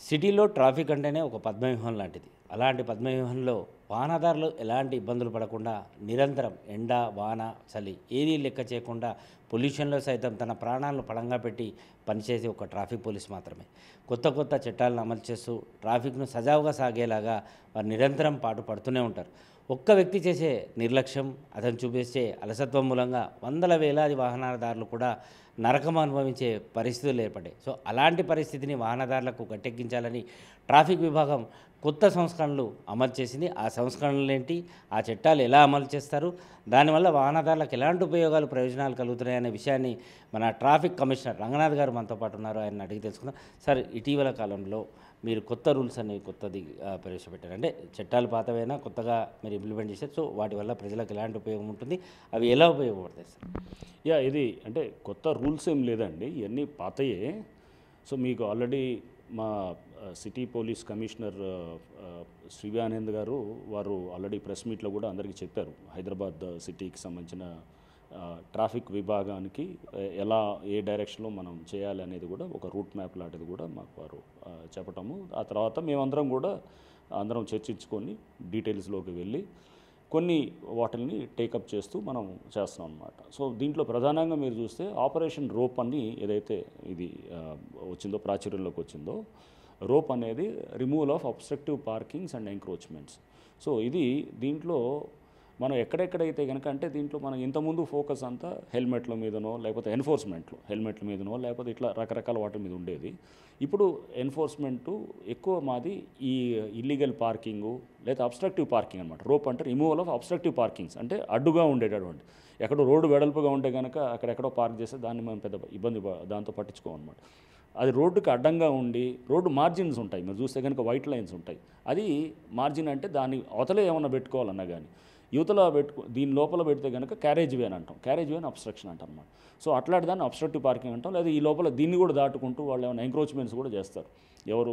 సిటీలో ట్రాఫిక్ అంటేనే ఒక పద్మవ్యూహం లాంటిది అలాంటి పద్మవ్యూహంలో వాహనదారులు ఎలాంటి ఇబ్బందులు పడకుండా నిరంతరం ఎండ వాన చలి ఏదీ లెక్క చేయకుండా పొల్యూషన్లో సైతం తన ప్రాణాలను పడంగా పెట్టి పనిచేసే ఒక ట్రాఫిక్ పోలీస్ మాత్రమే కొత్త కొత్త చట్టాలను అమలు చేస్తూ ట్రాఫిక్ను సజావుగా సాగేలాగా వారు నిరంతరం పాటు పడుతూనే ఉంటారు ఒక్క వ్యక్తి చేసే నిర్లక్ష్యం అతను చూపించే అలసత్వం మూలంగా వందల వేలాది వాహనదారులు కూడా నరకం అనుభవించే పరిస్థితులు ఏర్పడ్డాయి సో అలాంటి పరిస్థితిని వాహనదారులకు గట్టెక్కించాలని ట్రాఫిక్ విభాగం కొత్త సంస్కరణలు అమలు చేసింది ఆ సంస్కరణలు ఏంటి ఆ చట్టాలు ఎలా అమలు చేస్తారు దానివల్ల వాహనదారులకు ఎలాంటి ఉపయోగాలు ప్రయోజనాలు కలుగుతున్నాయనే విషయాన్ని మన ట్రాఫిక్ కమిషనర్ రంగనాథ్ గారు మనతో పాటు ఉన్నారు ఆయన అడిగి తెలుసుకుందాం సార్ ఇటీవల కాలంలో మీరు కొత్త రూల్స్ అనేవి కొత్తది ఆ, ప్రవేశపెట్టారు అంటే చట్టాలు పాతవైనా కొత్తగా మీరు ఇంప్లిమెంట్ చేశారు సో వాటి వల్ల ప్రజలకు ఎలాంటి ఉపయోగం ఉంటుంది అవి ఎలా ఉపయోగపడతాయి సార్ యా ఇది అంటే కొత్త రూల్స్ ఏం లేదండి ఇవన్నీ పాతయే సో మీకు ఆల్రెడీ మా ఆ, సిటీ పోలీస్ కమిషనర్ ఆ, ఆ, శ్రీవ్యానంద్ గారు వారు ఆల్రెడీ ప్రెస్ మీట్లో కూడా అందరికీ చెప్పారు హైదరాబాద్ సిటీకి సంబంధించిన ఆ, ట్రాఫిక్ విభాగానికి ఆ, ఎలా ఏ డైరెక్షన్లో మనం చేయాలి అనేది కూడా ఒక రూట్ మ్యాప్ లాంటిది కూడా మాకు వారు ఆ, చెప్పటము ఆ తర్వాత మేమందరం కూడా అందరం చర్చించుకొని డీటెయిల్స్లోకి వెళ్ళి కొన్ని వాటిని టేకప్ చేస్తూ మనం చేస్తున్నాం అనమాట సో దీంట్లో ప్రధానంగా మీరు చూస్తే ఆపరేషన్ రోప్ అని ఏదైతే ఇది ఆ, వచ్చిందో ప్రాచుర్యంలోకి వచ్చిందో రోప్ అనేది removal of obstructive parkings and encroachments so ఇది దీంట్లో మనం ఎక్కడెక్కడైతే కనుక అంటే దీంట్లో మనం ఇంతకుముందు ఫోకస్ అంతా హెల్మెట్ల మీదనో లేకపోతే ఎన్ఫోర్స్మెంట్లు హెల్మెట్ల మీదనో లేకపోతే ఇట్లా రకరకాల వాటి మీద ఉండేది ఇప్పుడు ఎన్ఫోర్స్మెంటు ఎక్కువ మాది ఈ ఇల్లీగల్ పార్కింగు లేదా అబ్స్ట్రక్టివ్ పార్కింగ్ అనమాట రోప్ అంటే రిమూవల్ ఆఫ్ అబ్స్ట్రక్టివ్ పార్కింగ్స్ అంటే అడ్డుగా ఉండేటటువంటి ఎక్కడో రోడ్డు వెడల్పుగా ఉంటే కనుక అక్కడెక్కడో పార్క్ చేస్తే దాన్ని మనం పెద్ద ఇబ్బంది ప- దాంతో పట్టించుకోమన్నమాట అది రోడ్డుకి అడ్డంగా ఉండి రోడ్డు మార్జిన్స్ ఉంటాయి మీరు చూస్తే కనుక వైట్ లైన్స్ ఉంటాయి అది మార్జిన్ అంటే దాన్ని అవతలే ఏమన్నా పెట్టుకోవాలన్నా కానీ యువతల పెట్టుకో దీని లోపల పెడితే కనుక క్యారేజ్ వే అని అంటాం క్యారేజ్ వే అని అబ్స్ట్రక్షన్ అంటాం అనమాట సో అట్లాంటి దాన్ని అబ్స్ట్రక్టివ్ పార్కింగ్ అంటాం లేదా ఈ లోపల దీన్ని కూడా దాటుకుంటూ వాళ్ళు ఏమైనా ఎంక్రోచ్మెంట్స్ కూడా చేస్తారు ఎవరు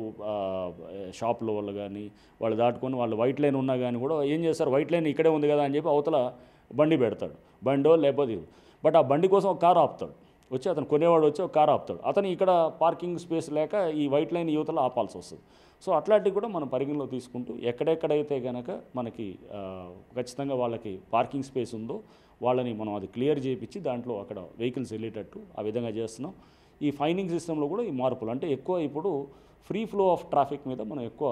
షాప్లో వాళ్ళు కానీ వాళ్ళు దాటుకొని వాళ్ళు వైట్ లైన్ ఉన్నా కానీ కూడా ఏం చేస్తారు వైట్ లైన్ ఇక్కడే ఉంది కదా అని చెప్పి అవతల బండి పెడతాడు బండో లేకపోతే ఇది. బట్ ఆ బండి కోసం ఒక కారు ఆపుతాడు వచ్చి అతను కొనేవాడు వచ్చి ఒక కారు ఆపుతాడు అతను ఇక్కడ పార్కింగ్ స్పేస్ లేక ఈ వైట్ లైన్ యువతలో ఆపాల్సి వస్తుంది సో అట్లాంటివి కూడా మనం పరిగణలో తీసుకుంటూ ఎక్కడెక్కడైతే కనుక మనకి ఆ, ఖచ్చితంగా వాళ్ళకి పార్కింగ్ స్పేస్ ఉందో వాళ్ళని మనం అది క్లియర్ చేయించి దాంట్లో అక్కడ వెహికల్స్ వెళ్ళేటట్టు ఆ విధంగా చేస్తున్నాం ఈ ఫైనింగ్ సిస్టంలో కూడా ఈ మార్పులు అంటే ఎక్కువ ఇప్పుడు ఫ్రీ ఫ్లో ఆఫ్ ట్రాఫిక్ మీద మనం ఎక్కువ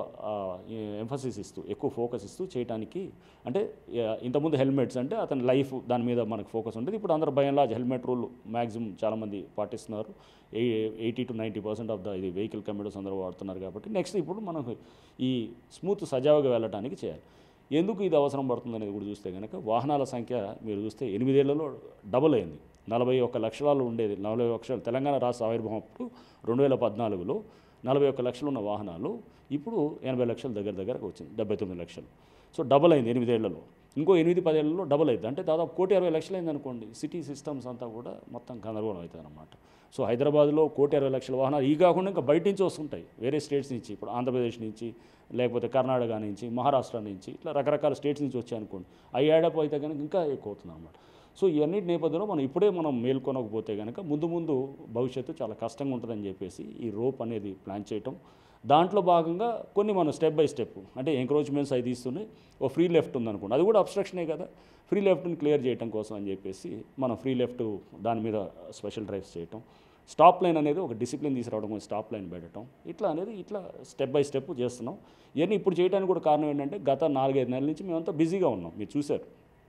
ఎంఫసిస్ ఇస్తూ ఎక్కువ ఫోకస్ ఇస్తూ చేయడానికి అంటే ఆ, ఇంతకుముందు హెల్మెట్స్ అంటే అతని లైఫ్ దాని మీద మనకు ఫోకస్ ఉంటుంది ఇప్పుడు అందరూ భయంలా హెల్మెట్ రూల్ మ్యాక్సిమం చాలామంది పాటిస్తున్నారు eighty to ninety percent of the ఇది వెహికల్ కమ్యూటర్స్ అందరూ వాడుతున్నారు కాబట్టి నెక్స్ట్ ఇప్పుడు మనకు ఈ స్మూత్ సజావుగా వెళ్ళడానికి చేయాలి ఎందుకు ఇది అవసరం పడుతుంది అనేది కూడా చూస్తే కనుక వాహనాల సంఖ్య మీరు చూస్తే ఎనిమిదేళ్లలో డబుల్ అయింది నలభై ఒక్క లక్షలు ఉండేది నలభై లక్షలు తెలంగాణ రాష్ట్ర ఆవిర్భావం అప్పుడు రెండు వేల పద్నాలుగులో నలభై ఒక్క లక్షలు ఉన్న వాహనాలు ఇప్పుడు ఎనభై లక్షల దగ్గర దగ్గరకు వచ్చింది డెబ్బై తొమ్మిది లక్షలు సో డబుల్ అయింది ఎనిమిదేళ్లలో ఇంకో ఎనిమిది పదేళ్లలో డబుల్ అయింది అంటే దాదాపు కోటి అరవై లక్షలు అయింది అనుకోండి సిటీ సిస్టమ్స్ అంతా కూడా మొత్తం గందరగోళం అవుతుంది అనమాట సో హైదరాబాద్లో కోటి అరవై లక్షల వాహనాలు ఈ కాకుండా ఇంకా బయట నుంచి వస్తుంటాయి వేరే స్టేట్స్ నుంచి ఇప్పుడు ఆంధ్రప్రదేశ్ నుంచి లేకపోతే కర్ణాటక నుంచి మహారాష్ట్ర నుంచి ఇట్లా రకరకాల స్టేట్స్ నుంచి వచ్చాయి అనుకోండి అవి యాడప్ అయితే కనుక ఇంకా ఎక్కువ అవుతుంది అనమాట సో ఇవన్నిటి నేపథ్యంలో మనం ఇప్పుడే మనం మేల్కొనకపోతే కనుక ముందు ముందు భవిష్యత్తు చాలా కష్టంగా ఉంటుందని చెప్పేసి ఈ రోప్ అనేది ప్లాన్ చేయటం దాంట్లో భాగంగా కొన్ని మనం స్టెప్ బై స్టెప్ అంటే ఎంక్రోచ్మెంట్స్ అవి తీస్తున్నాయి ఓ ఫ్రీ లెఫ్ట్ ఉందనుకోండి అది కూడా అబ్స్ట్రక్షనే కదా ఫ్రీ లెఫ్ట్ని క్లియర్ చేయడం కోసం అని చెప్పేసి మనం ఫ్రీ లెఫ్ట్ దాని మీద స్పెషల్ డ్రైవ్స్ చేయటం స్టాప్ లైన్ అనేది ఒక డిసిప్లిన్ తీసుకురావడం కోసం స్టాప్ లైన్ పెట్టడం ఇట్లా అనేది ఇట్లా స్టెప్ బై స్టెప్ చేస్తున్నాం ఇవన్నీ ఇప్పుడు చేయడానికి కూడా కారణం ఏంటంటే గత నాలుగైదు నెలల నుంచి మేమంతా బిజీగా ఉన్నాం మీరు చూశారు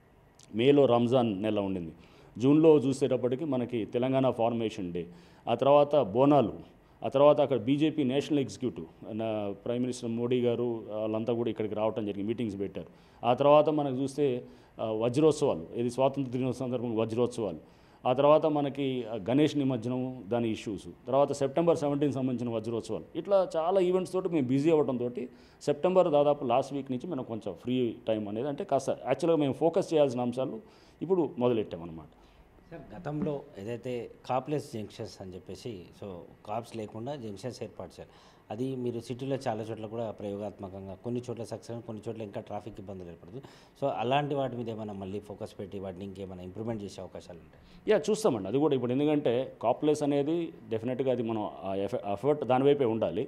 మేలో రంజాన్ నెల ఉండింది జూన్లో చూసేటప్పటికి మనకి తెలంగాణ ఫార్మేషన్ డే ఆ తర్వాత బోనాలు ఆ తర్వాత అక్కడ బీజేపీ నేషనల్ ఎగ్జిక్యూటివ్ నా ప్రైమ్ మినిస్టర్ మోడీ గారు వాళ్ళంతా కూడా ఇక్కడికి రావడం జరిగింది మీటింగ్స్ పెట్టారు ఆ తర్వాత మనకు చూస్తే ఆ, వజ్రోత్సవాలు ఇది స్వాతంత్ర దినోత్సవం సందర్భంగా వజ్రోత్సవాలు ఆ తర్వాత మనకి ఆ, గణేష్ నిమజ్జనం దాని ఇష్యూస్ తర్వాత సెప్టెంబర్ సెవెంటీన్ సంబంధించిన వజ్రోత్సవాలు ఇట్లా చాలా ఈవెంట్స్ తోటి మేము బిజీ అవ్వడంతో సెప్టెంబర్ దాదాపు లాస్ట్ వీక్ నుంచి మనం కొంచెం ఫ్రీ టైం అనేది అంటే కాస్త యాక్చువల్గా మేము ఫోకస్ చేయాల్సిన అంశాలు ఇప్పుడు మొదలెట్టామన్నమాట సార్ గతంలో ఏదైతే కాప్లెస్ జంక్షన్స్ అని చెప్పేసి సో కాప్స్ లేకుండా జంక్షన్స్ ఏర్పాటు చేయాలి అది మీరు సిటీలో చాలా చోట్ల కూడా ప్రయోగాత్మకంగా కొన్ని చోట్ల సక్సెస్ కొన్ని చోట్ల ఇంకా ట్రాఫిక్ ఇబ్బందులు ఏర్పడుతుంది సో అలాంటి వాటి మీద ఏమైనా మళ్ళీ ఫోకస్ పెట్టి వాటిని ఇంకేమైనా ఇంప్రూవ్మెంట్ చేసే అవకాశాలు ఉంటాయి యా చూస్తామండి అది కూడా ఇప్పుడు ఎందుకంటే కాప్లెస్ అనేది డెఫినెట్గా అది మనం ఆ ఎఫర్ట్ దానివైపే ఉండాలి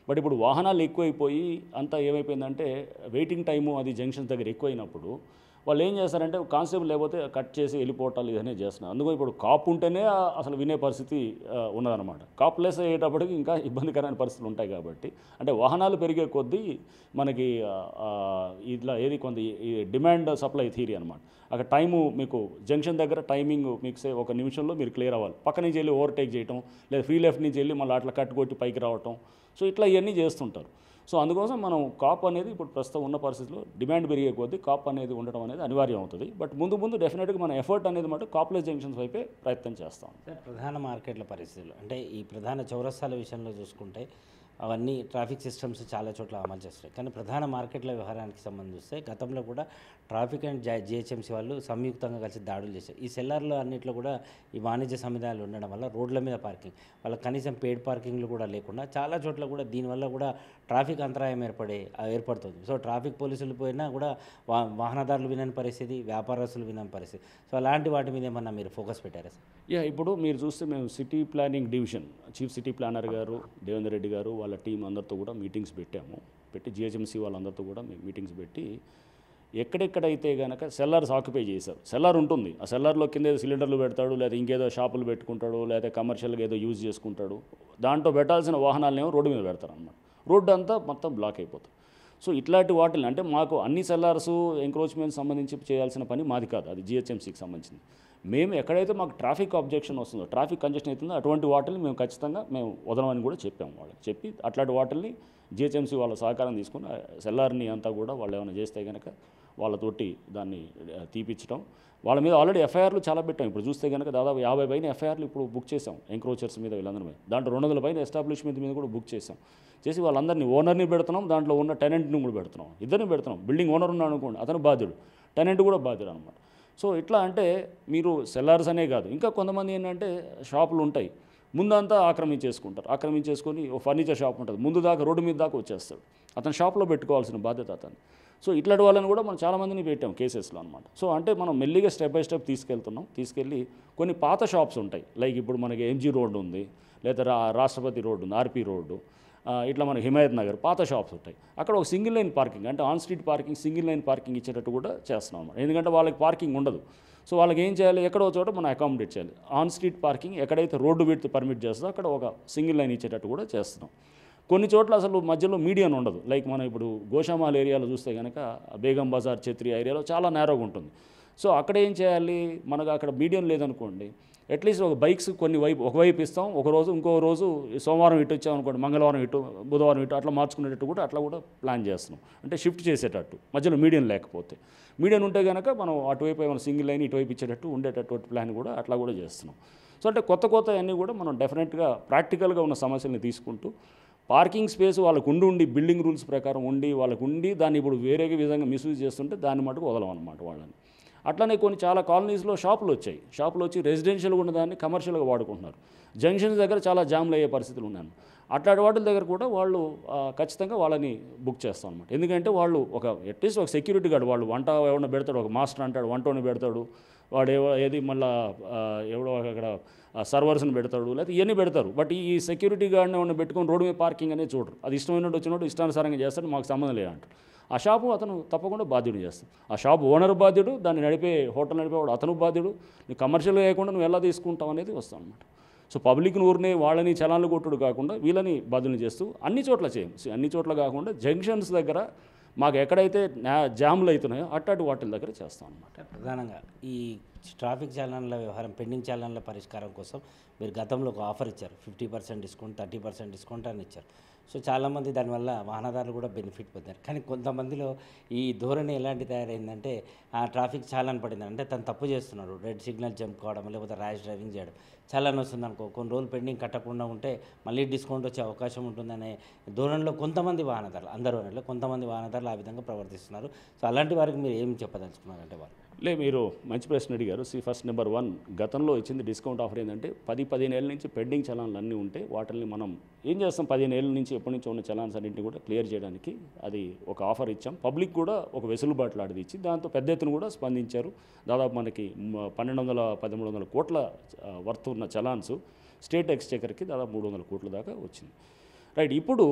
బట్ ఇప్పుడు వాహనాలు ఎక్కువైపోయి అంతా ఏమైపోయిందంటే వెయిటింగ్ టైము అది జంక్షన్స్ దగ్గర ఎక్కువైనప్పుడు వాళ్ళు ఏం చేస్తారంటే కానిస్టేబుల్ లేకపోతే కట్ చేసి వెళ్ళిపోవటాలు ఇదనే చేస్తున్నారు అందుకని ఇప్పుడు కాప్ ఉంటేనే ఆ అసలు వినే పరిస్థితి ఆ, ఉన్నదన్నమాట కాప్ లెస్ అయ్యేటప్పటికి ఇంకా ఇబ్బందికరమైన పరిస్థితులు ఉంటాయి కాబట్టి అంటే వాహనాలు పెరిగే కొద్దీ మనకి ఆ, ఆ, ఇట్లా ఏది కొంత ఈ డిమాండ్ సప్లై థీరీ అనమాట అక్కడ టైము మీకు జంక్షన్ దగ్గర టైమింగ్ మీకు సే ఒక నిమిషంలో మీరు క్లియర్ అవ్వాలి పక్క నుంచి వెళ్ళి ఓవర్టేక్ చేయటం లేదా ఫ్రీ లెఫ్ట్ నుంచి వెళ్ళి మళ్ళీ అట్లా కట్టుకొట్టి పైకి రావటం సో ఇట్లా ఇవన్నీ చేస్తుంటారు సో అందుకోసం మనం కాప్ అనేది ఇప్పుడు ప్రస్తుతం ఉన్న పరిస్థితిలో డిమాండ్ పెరిగే కొద్దీ కాప్ అనేది ఉండడం అనేది అనివార్యం అవుతుంది బట్ ముందు ముందు డెఫినెట్గా మన ఎఫర్ట్ అనేది మాట కాప్లెస్ జంక్షన్స్ వైపే ప్రయత్నం చేస్తాం సార్ ప్రధాన మార్కెట్ల పరిస్థితులు అంటే ఈ ప్రధాన చౌరస్తాల విషయంలో చూసుకుంటే అవన్నీ ట్రాఫిక్ సిస్టమ్స్ చాలా చోట్ల అమలు చేస్తున్నాయి కానీ ప్రధాన మార్కెట్ల వ్యవహారానికి సంబంధిస్తే గతంలో కూడా ట్రాఫిక్ అండ్ జిహెచ్ఎంసీ వాళ్ళు సంయుక్తంగా కలిసి దాడులు చేశారు ఈ సెల్లార్లో అన్నింటిలో కూడా ఈ వాణిజ్య సముదాయాలు ఉండడం వల్ల రోడ్ల మీద పార్కింగ్ వాళ్ళకి కనీసం పేడ్ పార్కింగ్లు కూడా లేకుండా చాలా చోట్ల కూడా దీనివల్ల కూడా ట్రాఫిక్ అంతరాయం ఏర్పడే ఆ ఏర్పడుతుంది సో ట్రాఫిక్ పోలీసులు పోయినా కూడా వా వాహనదారులు వినని పరిస్థితి వ్యాపారస్తులు వినని పరిస్థితి సో అలాంటి వాటి మీద ఏమన్నా మీరు ఫోకస్ పెట్టారా సార్ యా ఇప్పుడు మీరు చూస్తే మేము city planning division chief city planner గారు దేవేందర్ రెడ్డి గారు వాళ్ళ టీం అందరితో కూడా మీటింగ్స్ పెట్టాము పెట్టి జిహెచ్ఎంసీ వాళ్ళందరితో కూడా మేము మీటింగ్స్ పెట్టి ఎక్కడెక్కడైతే కనుక సెల్లర్స్ ఆక్యుపై చేశారు సెల్లర్ ఉంటుంది ఆ సెల్లర్లో కింద ఏదో సిలిండర్లు పెడతాడు లేదా ఇంకేదో షాపులు పెట్టుకుంటాడు లేదా కమర్షియల్గా ఏదో యూజ్ చేసుకుంటాడు దాంట్లో పెట్టాల్సిన వాహనాలనేమో రోడ్డు మీద పెడతారు అనమాట రోడ్డు అంతా మొత్తం బ్లాక్ అయిపోతుంది సో ఇట్లాంటి వాటిని అంటే మాకు అన్ని సెల్లార్స్ ఎంక్రోచ్మెంట్ సంబంధించి చేయాల్సిన పని మాది కాదు అది జిహెచ్ఎంసీకి సంబంధించింది మేము ఎక్కడైతే మాకు ట్రాఫిక్ ఆబ్జెక్షన్ వస్తుందో ట్రాఫిక్ కంజెషన్ అవుతుందో అటువంటి వాటిని మేము ఖచ్చితంగా మేము వదలమని కూడా చెప్పాము వాళ్ళకి చెప్పి అట్లాంటి వాటిని జిహెచ్ఎంసీ వాళ్ళ సహకారం తీసుకుని ఆ సెల్లార్ని అంతా కూడా వాళ్ళు ఏమైనా చేస్తే కనుక వాళ్ళతోటి దాన్ని ఆ, తీపిచ్చడం వాళ్ళ మీద ఆల్రెడీ ఎఫ్ఐఆర్లు చాలా పెట్టాం ఇప్పుడు చూస్తే కనుక దాదాపు యాభై పైన ఎఫ్ఐఆర్లు ఇప్పుడు బుక్ చేసాం ఎంక్రోచర్స్ మీద వీళ్ళందరి మీద దాంట్లో రెండు వందల పైన ఎస్టాబ్లిష్మెంట్ మీద కూడా బుక్ చేసాం చేసి వాళ్ళందరినీ ఓనర్ని పెడుతున్నాం దాంట్లో ఉన్న టెనెంట్ని కూడా పెడుతున్నాం ఇద్దరిని పెడుతున్నాం బిల్డింగ్ ఓనర్ ఉన్నాడు అనుకోండి అతను బాధ్యుడు టెనెంట్ కూడా బాధ్యుడు అనమాట సో ఇట్లా అంటే మీరు సెల్లార్స్ అనే కాదు ఇంకా కొంతమంది ఏంటంటే షాపులు ఉంటాయి ముందంతా ఆక్రమించేసుకుంటారు ఆక్రమించేసుకొని ఓ ఫర్నిచర్ షాప్ ఉంటుంది ముందు దాకా రోడ్డు మీద దాకా వచ్చేస్తాడు అతను షాప్లో పెట్టుకోవాల్సిన బాధ్యత అతను సో ఇట్లాంటి వాళ్ళని కూడా మనం చాలామందిని పెట్టాం కేసెస్లో అనమాట సో అంటే మనం మెల్లిగా స్టెప్ బై స్టెప్ తీసుకెళ్తున్నాం తీసుకెళ్ళి కొన్ని పాత షాప్స్ ఉంటాయి లైక్ ఇప్పుడు మనకి ఎంజీ రోడ్డు ఉంది లేదా రా రాష్ట్రపతి రోడ్డు ఉంది ఆర్పీ రోడ్డు ఆ, ఇట్లా మనకి హిమాయత్ నగర్ పాత షాప్స్ ఉంటాయి అక్కడ ఒక సింగిల్ లైన్ పార్కింగ్ అంటే on street parking single line parking ఇచ్చేటట్టు కూడా చేస్తున్నాం అన్నమాట ఎందుకంటే వాళ్ళకి పార్కింగ్ ఉండదు సో వాళ్ళకి ఏం చేయాలి ఎక్కడో చోట మనం అకామిడేట్ చేయాలి ఆన్ స్ట్రీట్ పార్కింగ్ ఎక్కడైతే రోడ్డు విడ్త్ పర్మిట్ చేస్తుందో అక్కడ ఒక సింగిల్ లైన్ ఇచ్చేటట్టు కూడా చేస్తున్నాం కొన్ని చోట్ల అసలు మధ్యలో మీడియన్ ఉండదు లైక్ మనం ఇప్పుడు గోషామాల్ ఏరియాలో చూస్తే కనుక బేగం బజార్ ఛత్రి ఏరియాలో చాలా నేరోగా ఉంటుంది సో అక్కడ ఏం చేయాలి మనకు అక్కడ మీడియం లేదనుకోండి అట్లీస్ట్ ఒక బైక్స్ కొన్ని వైపు ఒకవైపు ఇస్తాం ఒక రోజు ఇంకో రోజు సోమవారం ఇటు వచ్చాం అనుకోండి మంగళవారం ఇటు బుధవారం ఇటు అట్లా మార్చుకునేటట్టు కూడా అట్లా కూడా ప్లాన్ చేస్తున్నాం అంటే షిఫ్ట్ చేసేటట్టు మధ్యలో మీడియం లేకపోతే మీడియం ఉంటే కనుక మనం అటువైపు ఏమైనా సింగిల్ లైన్ ఇటువైపు ఇచ్చేటట్టు ఉండేటట్టు ప్లాన్ కూడా అట్లా కూడా చేస్తున్నాం సో అంటే కొత్త కొత్త అన్నీ కూడా మనం డెఫినెట్గా ప్రాక్టికల్గా ఉన్న సమస్యల్ని తీసుకుంటూ పార్కింగ్ స్పేస్ వాళ్ళకు ఉండి ఉండి బిల్డింగ్ రూల్స్ ప్రకారం ఉండి వాళ్ళకు ఉండి దాన్ని ఇప్పుడు వేరే విధంగా మిస్యూజ్ చేస్తుంటే దాన్ని మటుకు వదలం అనమాట వాళ్ళని అట్లనే కొన్ని చాలా కాలనీస్లో షాపులు వచ్చాయి షాపులు వచ్చి రెసిడెన్షియల్ ఉన్న దాన్ని కమర్షియల్గా వాడుకుంటున్నారు జంక్షన్స్ దగ్గర చాలా జామ్లు అయ్యే పరిస్థితులు ఉన్నాయి అట్లాంటి వాటి దగ్గర కూడా వాళ్ళు ఆ, ఖచ్చితంగా వాళ్ళని బుక్ చేస్తాం అనమాట ఎందుకంటే వాళ్ళు ఒక అట్లీస్ట్ ఒక సెక్యూరిటీ గార్డ్ వాళ్ళు వంట ఎవడన్నా పెడతాడు ఒక మాస్టర్ అంటాడు వంటని పెడతాడు వాడు ఏవో ఏది మళ్ళా ఆ, ఎవడో అక్కడ సర్వర్స్ని పెడతాడు లేకపోతే ఇవన్నీ పెడతారు బట్ ఈ సెక్యూరిటీ గార్డ్ని ఏమన్నా పెట్టుకొని రోడ్డు మీద పార్కింగ్ అనేది చూడరు అది ఇష్టమైనట్టు వచ్చినట్టు ఇష్టానుసారంగా చేస్తాడు మాకు సంబంధం లేదంటారు ఆ షాపు అతను తప్పకుండా బాధ్యుడు చేస్తాడు ఆ షాప్ ఓనర్ బాధ్యుడు దాన్ని నడిపే హోటల్ నడిపేవాడు అతను బాధ్యుడు నువ్వు కమర్షియల్ లేకుండా నువ్వు ఎలా తీసుకుంటావు అనేది వస్తాం అనమాట సో పబ్లిక్ని ఊరిని వాళ్ళని చలాన్లు కొట్టుడు కాకుండా వీళ్ళని బాధ్యులు చేస్తూ అన్ని చోట్ల చేయం అన్ని చోట్ల కాకుండా జంక్షన్స్ దగ్గర మాకు ఎక్కడైతే నా- జాములు అవుతున్నాయో అట్టాటి వాటిల దగ్గర చేస్తాం అనమాట అంటే ప్రధానంగా ఈ ట్రాఫిక్ చాలన్ల వ్యవహారం పెండింగ్ చాలన్ల పరిష్కారం కోసం మీరు గతంలో ఒక ఆఫర్ ఇచ్చారు fifty percent discount thirty percent discount అని ఇచ్చారు సో చాలామంది దానివల్ల వాహనదారులు కూడా బెనిఫిట్ పొందారు కానీ కొంతమందిలో ఈ ధోరణి ఎలాంటి తయారైందంటే ఆ ట్రాఫిక్ చాలాన్ పడింది అంటే తను తప్పు చేస్తున్నాడు రెడ్ సిగ్నల్ జంప్ కావడం లేకపోతే ర్యాష్ డ్రైవింగ్ చేయడం చాలాన్ వస్తుంది అనుకో కొన్ని రోజులు పెండింగ్ కట్టకుండా ఉంటే మళ్ళీ డిస్కౌంట్ వచ్చే అవకాశం ఉంటుందనే ధోరణిలో కొంతమంది వాహనదారులు అందరూ అనట్లే కొంతమంది వాహనదారులు ఆ విధంగా ప్రవర్తిస్తున్నారు సో అలాంటి వారికి మీరు ఏం చెప్పదలుచుకున్నారంటే వాళ్ళు లే మీరు మంచి ప్రశ్న అడిగారు సి ఫస్ట్ నెంబర్ వన్ గతంలో ఇచ్చింది డిస్కౌంట్ ఆఫర్ ఏంటంటే పది పదిహేను ఏళ్ళ నుంచి పెండింగ్ చలాన్లు అన్నీ ఉంటే వాటిని మనం ఏం చేస్తాం పదిహేను ఏళ్ళ నుంచి ఎప్పటి నుంచో ఉన్న చలాన్స్ అన్నింటిని కూడా క్లియర్ చేయడానికి అది ఒక ఆఫర్ ఇచ్చాం పబ్లిక్ కూడా ఒక వెసులుబాటు లాంటిది ఇచ్చి దాంతో పెద్ద ఎత్తున కూడా స్పందించారు దాదాపు మనకి మ- పన్నెండు వందల పదమూడు వందల కోట్ల ఆ, వర్త్ ఉన్న చలాన్స్ స్టేట్ ఎక్స్చేకర్కి దాదాపు మూడు వందల కోట్ల దాకా వచ్చింది రైట్ ఇప్పుడు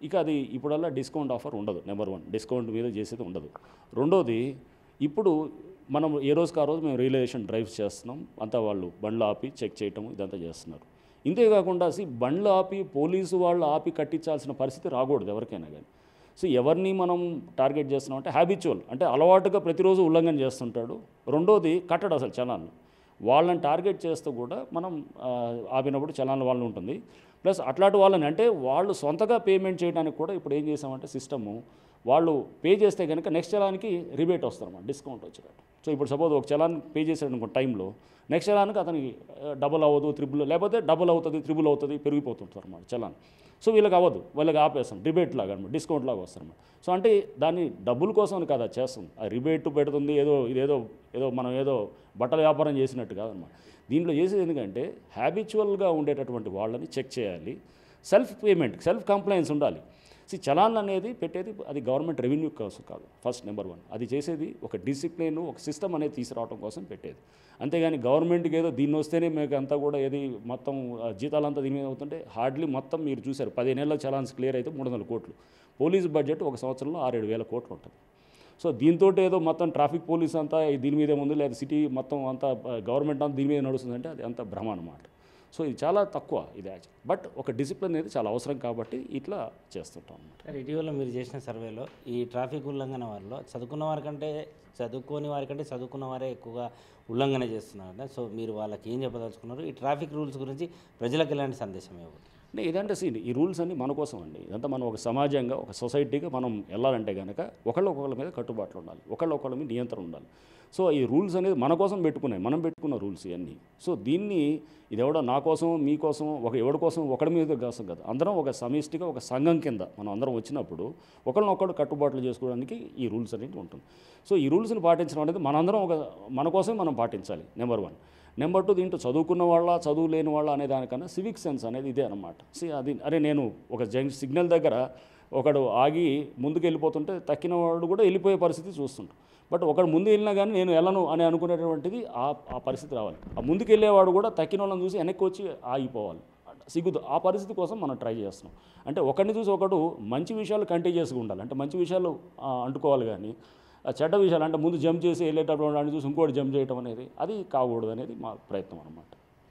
ఇక అది ఇప్పుడల్లా డిస్కౌంట్ ఆఫర్ ఉండదు నెంబర్ వన్ డిస్కౌంట్ మీద చేసేది ఉండదు రెండోది ఇప్పుడు మనం ఏ రోజుకి ఆ రోజు మేము రియలైజేషన్ డ్రైవ్స్ చేస్తున్నాం అంతా వాళ్ళు బండ్లు ఆపి చెక్ చేయటం ఇదంతా చేస్తున్నారు ఇంతేకాకుండా సి బండ్లు ఆపి పోలీసు వాళ్ళు ఆపి కట్టించాల్సిన పరిస్థితి రాకూడదు ఎవరికైనా కానీ సో ఎవరిని మనం టార్గెట్ చేస్తున్నాం అంటే హ్యాబిచువల్ అంటే అలవాటుగా ప్రతిరోజు ఉల్లంఘన చేస్తుంటాడు రెండోది కట్టడు అసలు చలాన్లు వాళ్ళని టార్గెట్ చేస్తూ కూడా మనం ఆ, ఆపినప్పుడు చలాన్ల వాళ్ళని ఉంటుంది ప్లస్ అట్లాంటి వాళ్ళని అంటే వాళ్ళు సొంతగా పేమెంట్ చేయడానికి కూడా ఇప్పుడు ఏం చేసామంటే సిస్టము వాళ్ళు పే చేస్తే కనుక నెక్స్ట్ చలాన్కి రిబేట్ వస్తారన్నమాట డిస్కౌంట్ వచ్చేటట్టు సో ఇప్పుడు సపోజ్ ఒక చలాన్ పే చేశాడు అనుకో టైంలో నెక్స్ట్ చలాన్కి అతనికి డబుల్ అవ్వదు త్రిబుల్ లేకపోతే డబుల్ అవుతుంది త్రిబుల్ అవుతుంది పెరిగిపోతుంటారు అన్నమాట చలాన్ సో వీళ్ళకి అవ్వదు వాళ్ళకి ఆపేస్తాం రిబేట్ లాగా అనమాట డిస్కౌంట్ లాగా వస్తారన్నమాట సో అంటే దాన్ని డబ్బుల కోసం అని కాదు అది చేస్తుంది ఆ రిబేట్ పెడుతుంది ఏదో ఇదేదో ఏదో మనం ఏదో బట్టల వ్యాపారం చేసినట్టు కాదనమాట దీంట్లో చేసేది ఎందుకంటే హ్యాబిచువల్గా ఉండేటటువంటి వాళ్ళని చెక్ చేయాలి సెల్ఫ్ పేమెంట్ సెల్ఫ్ కంప్లైన్స్ ఉండాలి సి చలాన్ అనేది పెట్టేది అది గవర్నమెంట్ రెవెన్యూ కోసం కాదు ఫస్ట్ నెంబర్ వన్ అది చేసేది ఒక డిసిప్లిన్ ఒక సిస్టమ్ అనేది తీసుకురావడం కోసం పెట్టేది అంతేగాని గవర్నమెంట్కి ఏదో దీన్ని వస్తేనే మీకు అంతా కూడా ఏది మొత్తం ఆ, జీతాలంతా దీని మీద అవుతుంటే హార్డ్లీ మొత్తం మీరు చూశారు పదిహేనేళ్ళ చలాన్స్ క్లియర్ అయితే మూడు వందల కోట్లు పోలీస్ బడ్జెట్ ఒక సంవత్సరంలో ఆరేడు వేల కోట్లు ఉంటుంది సో దీంతో ఏదో మొత్తం ట్రాఫిక్ పోలీస్ అంతా దీని మీదే ఉంది లేదా సిటీ మొత్తం అంతా గవర్నమెంట్ అంతా దీని మీద నడుస్తుందంటే అది అంత భ్రమ అనమాట సో ఇది చాలా తక్కువ ఇది యాక్చువల్ బట్ ఒక డిసిప్లిన్ అనేది చాలా అవసరం కాబట్టి ఇట్లా చేస్తుంటాం అనమాట సార్ ఇటీవల మీరు చేసిన సర్వేలో ఈ ట్రాఫిక్ ఉల్లంఘన వారిలో చదువుకున్న వారికంటే చదువుకోని వారికంటే చదువుకున్న వారే ఎక్కువగా ఉల్లంఘన చేస్తున్నారంట సో మీరు వాళ్ళకి ఏం చెప్పదలుచుకున్నారు ఈ ట్రాఫిక్ రూల్స్ గురించి ప్రజలకు ఎలాంటి సందేశం ఇవ్వదు అంటే ఇదంటే సీన్ ఈ రూల్స్ అన్ని మన కోసం అండి ఇదంతా మనం ఒక సమాజంగా ఒక సొసైటీగా మనం వెళ్ళాలంటే కనుక ఒకళ్ళు ఒకళ్ళ మీద కట్టుబాట్లు ఉండాలి ఒకళ్ళు ఒకళ్ళ మీద నియంత్రణ ఉండాలి సో ఈ రూల్స్ అనేది మన కోసం పెట్టుకున్నాయి మనం పెట్టుకున్న రూల్స్ ఇవన్నీ సో దీన్ని ఇది ఎవడో నా కోసం మీ కోసం ఒక ఎవడి కోసం ఒకడి మీద కోసం కదా అందరం ఒక సమిష్టిగా ఒక సంఘం కింద మనం అందరం వచ్చినప్పుడు ఒకరినొకడు కట్టుబాట్లు చేసుకోవడానికి ఈ రూల్స్ అనేది ఉంటుంది సో ఈ రూల్స్ని పాటించడం అనేది మనందరం ఒక మన కోసం మనం పాటించాలి నెంబర్ వన్ నెంబర్ టూ దీంట్లో చదువుకున్న వాళ్ళ చదువు లేని వాళ్ళ అనే దానికన్నా సివిక్ సెన్స్ అనేది ఇదే అనమాట సి అది అరే నేను ఒక జంక్ సిగ్నల్ దగ్గర ఒకడు ఆగి ముందుకు వెళ్ళిపోతుంటే తక్కిన వాడు కూడా వెళ్ళిపోయే పరిస్థితి చూస్తుంటాం బట్ ఒకడు ముందు వెళ్ళినా కానీ నేను వెళ్ళను అని అనుకునేటువంటిది ఆ ఆ పరిస్థితి రావాలి ఆ ముందుకు వెళ్ళేవాడు కూడా తక్కిన వాళ్ళని చూసి వెనక్కి వచ్చి ఆగిపోవాలి సిగ్గుదు ఆ పరిస్థితి కోసం మనం ట్రై చేస్తున్నాం అంటే ఒకరిని చూసి ఒకడు మంచి విషయాలు కంటిన్యూస్గా ఉండాలి అంటే మంచి విషయాలు ఆ, అంటుకోవాలి కానీ ఆ చెడ్డ విషయాలు అంటే ముందు జంప్ చేసి వెళ్ళేటప్పుడు వాడిని చూసి ఇంకోటి జంప్ చేయడం అనేది అది కాకూడదు అనేది మా ప్రయత్నం అనమాట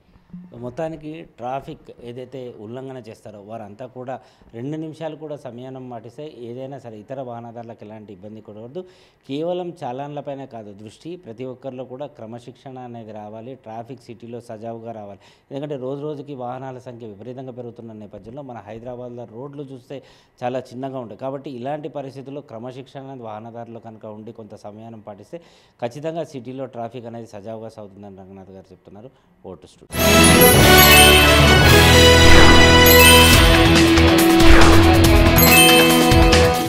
మొత్తానికి ట్రాఫిక్ ఏదైతే ఉల్లంఘన చేస్తారో వారంతా కూడా రెండు నిమిషాలు కూడా సమయానం పాటిస్తే ఏదైనా సరే ఇతర వాహనదారులకు ఎలాంటి ఇబ్బంది కూడవద్దు కేవలం చాలాన్లపైనే కాదు దృష్టి ప్రతి ఒక్కరిలో కూడా క్రమశిక్షణ అనేది రావాలి ట్రాఫిక్ సిటీలో సజావుగా రావాలి ఎందుకంటే రోజు రోజుకి వాహనాల సంఖ్య విపరీతంగా పెరుగుతున్న నేపథ్యంలో మన హైదరాబాద్లో రోడ్లు చూస్తే చాలా చిన్నగా ఉంటాయి కాబట్టి ఇలాంటి పరిస్థితుల్లో క్రమశిక్షణ అనేది వాహనదారులు కనుక ఉండి కొంత సమయాన్ని పాటిస్తే ఖచ్చితంగా సిటీలో ట్రాఫిక్ అనేది సజావుగా సాగుతుందని రంగనాథ్ గారు చెప్తున్నారు ఓటు స్టూడియో